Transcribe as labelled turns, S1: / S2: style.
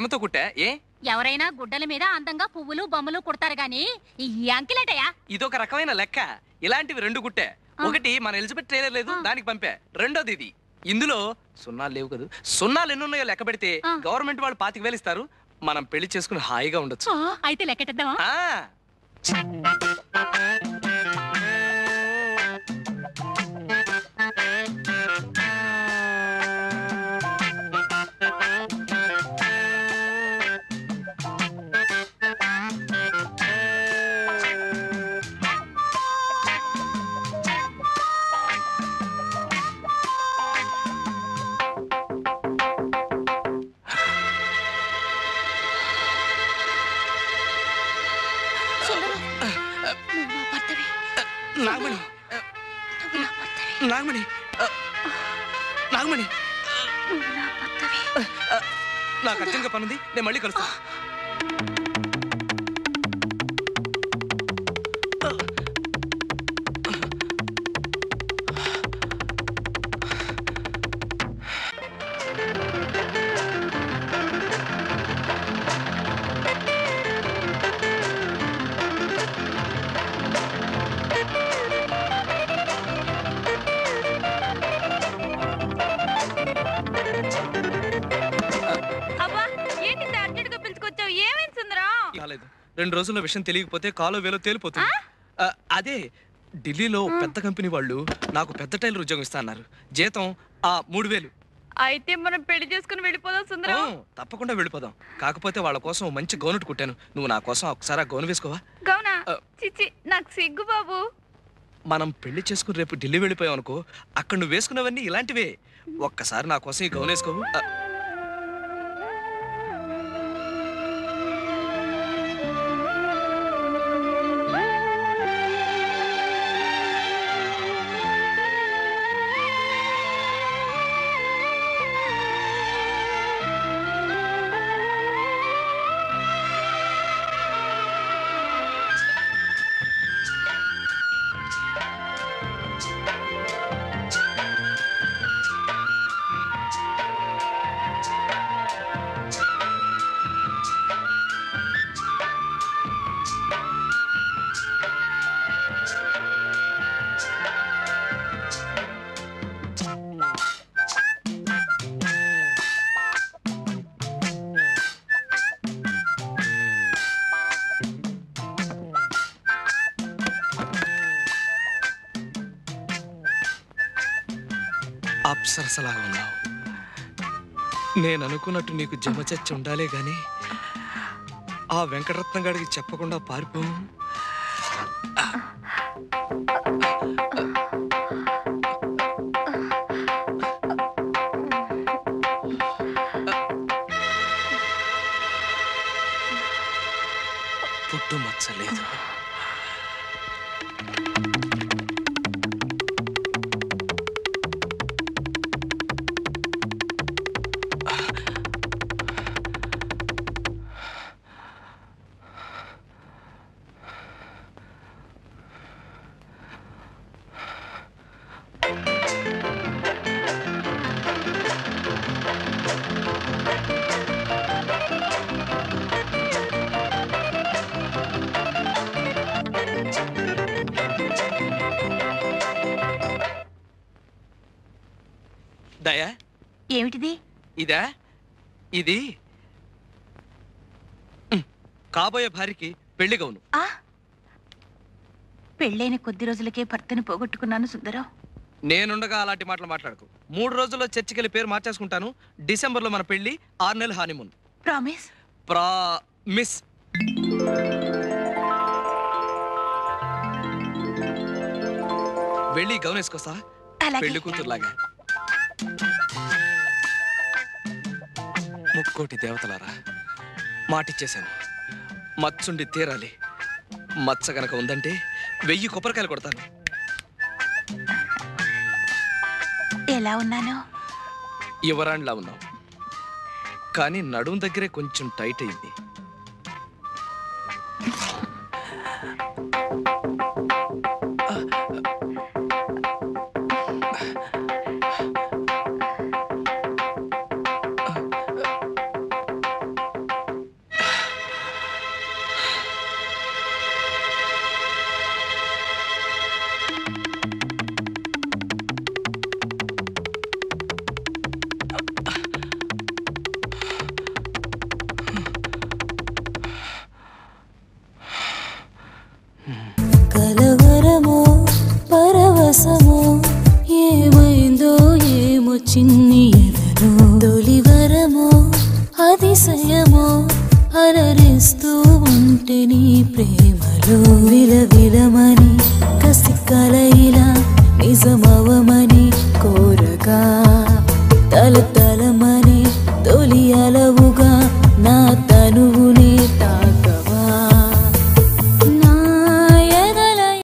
S1: ప్రేమతో కుట్టా ఏ
S2: ఎవరైనా గుడ్డల మీద అందంగా పువ్వులు బొమ్మలు కుడతారు గాని ఈ అంకిలేటయ్యా
S1: ఇదొక రకమైన లెక్క ఇలాంటివి రెండు కుట్టే ఒకటి మన ఎలిజబెత్ ట్రైలర్ లేదు దానికి పంపా రెండోది ఇది ఇందులో సున్నాలు లేవు కదా సున్నాలు ఎన్ని ఉన్నాయో లెక్క పెడితే
S2: ఆ.
S1: గవర్నమెంట్ వాళ్ళు పాతికి వేలు ఇస్తారు మనం పెళ్లి చేసుకుని హాయిగా ఉండొచ్చు
S2: ఆ, అయితే లెక్కెట్టేద్దామా
S1: ఆ
S2: సుందరం, నువ్వు నా భర్తవి.
S1: నాగమణి
S2: నువ్వు నా భర్తవి.
S1: నాగమణి ఆ, నాగమణి
S2: నువ్వు నా భర్తవి.
S1: నాకు అర్జెంట్గా పనుంది నేను మళ్ళీ కలుస్తా
S3: అబ్బా ఏంటి ఇంత అర్జెంట్ గా పిలుచుకొచ్చావు ఏమైంది సుందరం
S1: కాలేదు రెండు రోజుల్లో విషయం తెలియకపోతే కాలో వేలో తేలిపోతుంది ఆ, అదే ఢిల్లీలో పెద్ద కంపెనీ వాళ్ళు నాకు పెద్ద టైలర్ ఉద్యోగం ఇస్తా అన్నారు జీతం ఆ మూడు వేలు
S3: అయితే మనం పెళ్లి చేసుకుని వెళ్ళిపోదాం
S1: ఓ,
S3: సుందరం
S1: తప్పకుండా వెళ్ళిపోదాం కాకపోతే వాళ్ళ కోసం ఓ మంచి గౌనట్ కుట్టాను నువ్వు నా కోసం ఒకసారి ఆ గౌను వేసుకోవా
S3: గౌనా
S1: ఆ.
S3: చిచ్చి నాకు సిగ్గు బాబు
S1: మనం పెళ్లి చేసుకుని రేపు ఢిల్లీ వెళ్ళిపోయాం అనుకో అక్కడ నువ్వు వేసుకున్నవన్నీ ఇలాంటివే ఒక్కసారి నా కోసం ఈ గౌన్ వేసుకోవు ఆ, అప్సరసలాగా ఉన్నావు నేను అనుకున్నట్టు నీకు జమచచ్చి ఉండాలే గాని ఆ వెంకటరత్నం గారికి చెప్పకుండా పారిపో పుట్టు మచ్చలేదు దయా
S2: ఏమిటిది
S1: ఇదా ఇది ఉమ్, కాబోయే భార్యకి పెళ్లి గౌను
S2: ఆ పెళ్ళైన కొద్ది రోజులకే భర్తని పోగొట్టుకున్నాను సుందరం
S1: నేనుండగా అలాంటి మాటలు మాట్లాడకు మూడు రోజుల్లో చర్చికి వెళ్ళి పేరు మార్చేసుకుంటాను డిసెంబర్లో మన పెళ్లి ఆరు నెలలు హానిమూన్
S2: ప్రామిస్
S1: ప్రా మిస్ వెళ్ళి గౌన్ వేసుకొస్తా
S2: అలాగే.
S1: పెళ్లి కూతురులాగా ముక్కోటి దేవతలారా మాటిచ్చేశాను మచ్చుండి తీరాలి మచ్చ గనక ఉందంటే వెయ్యి కొబ్బరికాయలు కొడతాను
S2: ఎలా ఉన్నాను
S1: యువరాణిలా ఉన్నావు కానీ నడుం దగ్గరే కొంచెం టైట్ అయింది
S4: కలవరమో పరవశమో ఏమైందో ఏమో చిన్ని ఎదలో తొలివరమో అతిశయమో అలరిస్తూ ఉంటే నీ ప్రేమలో విలవిలమని కసి కలయిలా నిజమవమని కోరగా తల